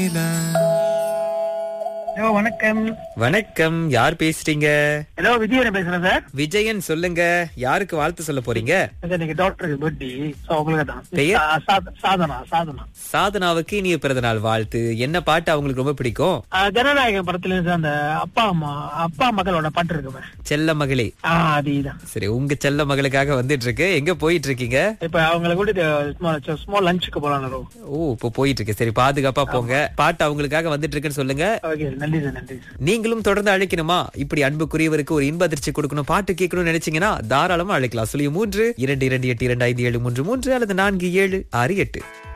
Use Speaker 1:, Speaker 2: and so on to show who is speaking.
Speaker 1: Hello வணக்கம்
Speaker 2: வணக்கம் யார் பேசுறீங்க
Speaker 1: ஹலோ விஜயன் பேசுறேன் சார்
Speaker 2: விஜயன் சொல்லுங்க யாருக்கு வாழ்த்து சொல்ல போறீங்க
Speaker 1: சார் இன்னைக்கு டாக்டருக்கு பர்த்டே ஸோ உங்களுக்கு தான்
Speaker 2: பெயர்?
Speaker 1: சா- சாத- சாதனா சாதனா
Speaker 2: சாதனாவுக்கு இனிய பிறந்த நாள் வாழ்த்து என்ன பாட்டு அவங்களுக்கு ரொம்ப பிடிக்கும்
Speaker 1: ஆ, ஜனநாயகம் படத்துல இருந்து அந்த அப்பா அம்மா அப்பா மகளோட பாட்டு இருக்குமே
Speaker 2: செல்ல மகளே
Speaker 1: ஆ அதுதான்
Speaker 2: சரி உங்க செல்ல மகளுக்காக வந்துட்டு இருக்கு எங்க போயிட்டு இருக்கீங்க
Speaker 1: இப்ப அவங்களை கூட்டிட்டு ஸ்மால் லஞ்சுக்கு போலாம்
Speaker 2: ஓ இப்போ போயிட்டு இருக்கு சரி பாதுகாப்பா போங்க பாட்டு அவங்களுக்காக வந்துட்டு இருக்குன்னு சொல்லுங்க
Speaker 1: ஓகே நன்றி சார் நன்றி சார்
Speaker 2: நீங்களும் தொடர்ந்து அழைக்கணுமா இப்படி அன்புக்குரியவருக்கு ஒரு இன்ப அதிர்ச்சி கொடுக்கணும் பாட்டு கேட்கணும்னு நினைச்சீங்கன்னா தாராளமா அழைக்கலாம் சொல்லி மூன்று இரண்டு இரண்டு எட்டு இரண்டு ஐந்து ஏழு மூன்று மூன்று அல்லது நான்கு ஏழு ஆறு எட்டு